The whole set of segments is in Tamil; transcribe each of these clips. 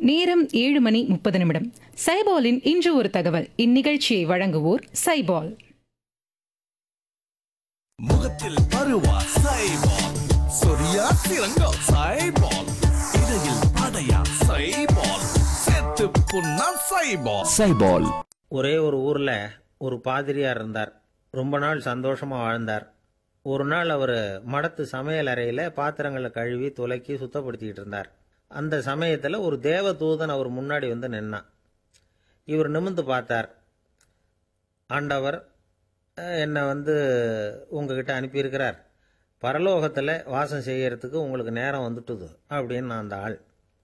நேரம் ஏழு மணி முப்பது நிமிடம் சைபாலின் இன்று ஒரு தகவல் இந்நிகழ்ச்சியை வழங்குவோர் சைபால் முகத்தில் பருவா சைபால் சொரியா சிறங்கோ சைபால் இடையில் படையா சைபால் செத்து புண்ணா சைபால் சைபால் ஒரே ஒரு ஊரில் ஒரு பாதிரியார் இருந்தார் ரொம்ப நாள் சந்தோஷமாக வாழ்ந்தார் ஒரு நாள் அவர் மடத்து சமையல் அறையில் பாத்திரங்களை கழுவி துலக்கி சுத்தப்படுத்திக்கிட்டு இருந்தார் அந்த சமயத்தில் ஒரு தேவ தூதன் அவர் முன்னாடி வந்து நின்னான் இவர் நிமிந்து பார்த்தார் ஆண்டவர் அஹ், என்னை வந்து உங்ககிட்ட அனுப்பியிருக்கிறார் பரலோகத்தில் வாசம் செய்யறதுக்கு உங்களுக்கு நேரம் வந்துட்டுது அப்படின்னு நான் அந்த ஆள்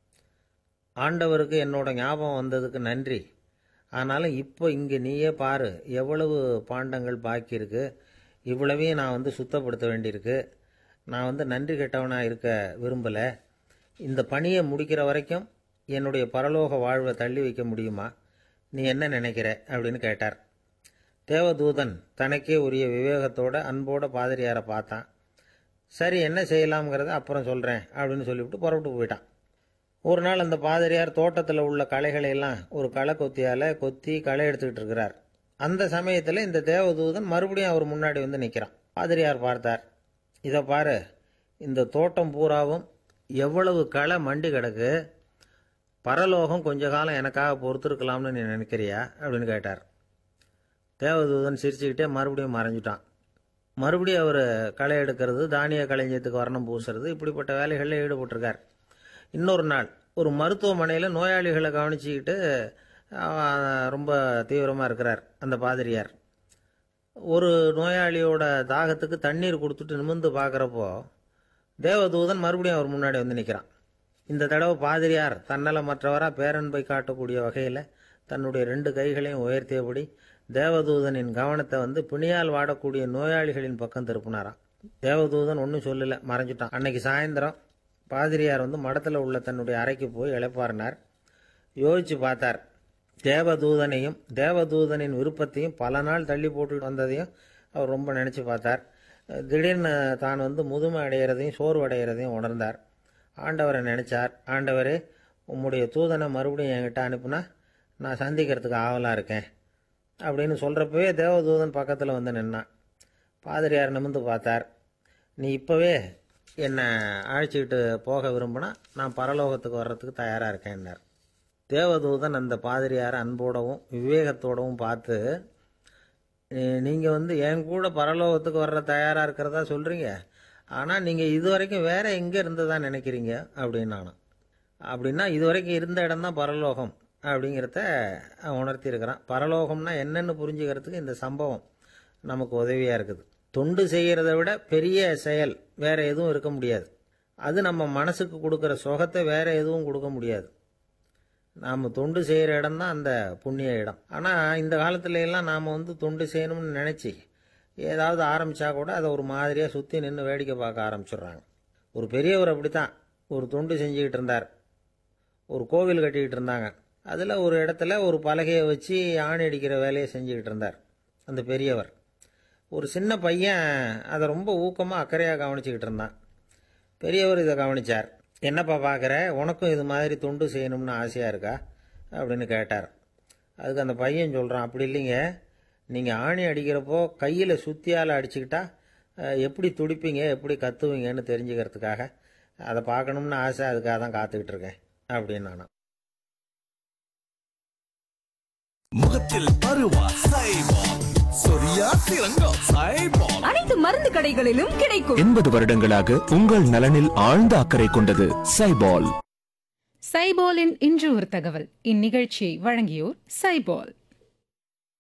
ஆண்டவருக்கு என்னோட ஞாபகம் வந்ததுக்கு நன்றி ஆனாலும் இப்போ இங்கே நீயே பாரு எவ்வளவு பாண்டங்கள் பாக்கி இருக்கு இவ்வளவையும் நான் வந்து சுத்தப்படுத்த வேண்டியிருக்கு நான் வந்து நன்றி கெட்டவனாக இருக்க விரும்பலை இந்த பணியை முடிக்கிற வரைக்கும் என்னுடைய பரலோக வாழ்வை தள்ளி வைக்க முடியுமா நீ என்ன நினைக்கிற அப்படின்னு கேட்டார் தேவதூதன் தனக்கே உரிய விவேகத்தோட அன்போட பாதிரியாரை பார்த்தான் சரி என்ன செய்யலாம்ங்கிறத அப்புறம் சொல்கிறேன் அப்படின்னு சொல்லிவிட்டு புறப்பட்டு போயிட்டான் ஒரு நாள் அந்த பாதிரியார் தோட்டத்தில் உள்ள களைகளை எல்லாம் ஒரு களை கொத்தியால் கொத்தி களை எடுத்துக்கிட்டு இருக்கிறார் அந்த சமயத்தில் இந்த தேவதூதன் மறுபடியும் அவர் முன்னாடி வந்து நிற்கிறான் பாதிரியார் பார்த்தார் இதை பாரு இந்த தோட்டம் பூராவும் எவ்வளவு களை மண்டி கிடக்கு பரலோகம் கொஞ்ச காலம் எனக்காக பொறுத்திருக்கலாம்னு நீ நினைக்கிறியா அப்படின்னு கேட்டார் தேவதூதன் சிரிச்சுக்கிட்டே மறுபடியும் மறைஞ்சிட்டான் மறுபடியும் அவர் களை எடுக்கிறது தானிய களஞ்சியத்துக்கு வர்ணம் பூசுறது இப்படிப்பட்ட வேலைகளில் ஈடுபட்டிருக்கார் இன்னொரு நாள் ஒரு மருத்துவமனையில் நோயாளிகளை கவனிச்சுக்கிட்டு அவன் ரொம்ப தீவிரமாக இருக்கிறார் அந்த பாதிரியார் ஒரு நோயாளியோட தாகத்துக்கு தண்ணீர் கொடுத்துட்டு நிமிர்ந்து பார்க்குறப்போ தேவதூதன் மறுபடியும் அவர் முன்னாடி வந்து நிற்கிறான் இந்த தடவை பாதிரியார் தன்னலமற்றவராக பேரன்பை காட்டக்கூடிய வகையில் தன்னுடைய ரெண்டு கைகளையும் உயர்த்தியபடி தேவதூதனின் கவனத்தை வந்து பிணியால் வாடக்கூடிய நோயாளிகளின் பக்கம் திருப்பினாராம் தேவதூதன் ஒன்றும் சொல்லலை மறைஞ்சிட்டான் அன்னைக்கு சாயந்தரம் பாதிரியார் வந்து மடத்தில் உள்ள தன்னுடைய அறைக்கு போய் இளைப்பாறினார் யோசிச்சு பார்த்தார் தேவதூதனையும் தேவதூதனின் விருப்பத்தையும் பல நாள் தள்ளி போட்டு வந்ததையும் அவர் ரொம்ப நினச்சி பார்த்தார் திடீர்னு தான் வந்து முதுமை அடைகிறதையும் சோர்வு அடைகிறதையும் உணர்ந்தார் ஆண்டவரை நினைச்சார் ஆண்டவரே உம்முடைய தூதனை மறுபடியும் என்கிட்ட அனுப்புனா நான் சந்திக்கிறதுக்கு ஆவலாக இருக்கேன் அப்படின்னு சொல்கிறப்பவே தேவதூதன் பக்கத்தில் வந்து நின்னான் பாதிரியார் நிமிர்ந்து பார்த்தார் நீ இப்போவே என்னை அழைச்சிக்கிட்டு போக விரும்பினா நான் பரலோகத்துக்கு வர்றதுக்கு தயாராக இருக்கேன்னார் தேவதூதன் அந்த பாதிரியாரை அன்போடவும் விவேகத்தோடவும் பார்த்து நீங்கள் வந்து என் கூட பரலோகத்துக்கு வர்ற தயாராக இருக்கிறதா சொல்கிறீங்க ஆனால் நீங்கள் இது வரைக்கும் வேற எங்கே இருந்ததா நினைக்கிறீங்க அப்படின்னு நானும் அப்படின்னா இது வரைக்கும் இருந்த இடம் தான் பரலோகம் அப்படிங்கிறத அவன் உணர்த்தியிருக்கிறான் பரலோகம்னா என்னன்னு புரிஞ்சுக்கிறதுக்கு இந்த சம்பவம் நமக்கு உதவியாக இருக்குது தொண்டு செய்கிறத விட பெரிய செயல் வேற எதுவும் இருக்க முடியாது அது நம்ம மனசுக்கு கொடுக்குற சுகத்தை வேற எதுவும் கொடுக்க முடியாது நாம் தொண்டு செய்கிற இடம் தான் அந்த புண்ணிய இடம் ஆனால் இந்த காலத்துல எல்லாம் நாம் வந்து தொண்டு செய்யணும்னு நினச்சி ஏதாவது ஆரம்பித்தா கூட அதை ஒரு மாதிரியாக சுற்றி நின்று வேடிக்கை பார்க்க ஆரம்பிச்சிடுறாங்க ஒரு பெரியவர் அப்படி தான் ஒரு தொண்டு செஞ்சுக்கிட்டு இருந்தார் ஒரு கோவில் கட்டிக்கிட்டு இருந்தாங்க அதில் ஒரு இடத்துல ஒரு பலகையை வச்சு ஆணி அடிக்கிற வேலையை செஞ்சுக்கிட்டு இருந்தார் அந்த பெரியவர் ஒரு சின்ன பையன் அதை ரொம்ப ஊக்கமாக அக்கறையாக கவனிச்சுக்கிட்டு இருந்தான் பெரியவர் இதை கவனிச்சார் என்னப்பா பார்க்குற உனக்கும் இது மாதிரி தொண்டு செய்யணும்னு ஆசையாக இருக்கா அப்படின்னு கேட்டார் அதுக்கு அந்த பையன் சொல்கிறான் அப்படி இல்லைங்க நீங்கள் ஆணி அடிக்கிறப்போ கையில் சுத்தியால் அடிச்சுக்கிட்டா அஹ், எப்படி துடிப்பீங்க எப்படி கத்துவீங்கன்னு தெரிஞ்சுக்கிறதுக்காக அதை பார்க்கணும்னு ஆசை அதுக்காக தான் காத்துக்கிட்டு இருக்கேன் அப்படின்னு நானும் முகத்தில் பருவா சைபால் சொரியா சிறங்கோ சைபால் அனைத்து மருந்து கடைகளிலும் கிடைக்கும் எண்பது வருடங்களாக உங்கள் நலனில் ஆழ்ந்த அக்கறை கொண்டது சைபால் சைபாலின் இன்று ஒரு தகவல் இந்நிகழ்ச்சியை வழங்கியோர் சைபால்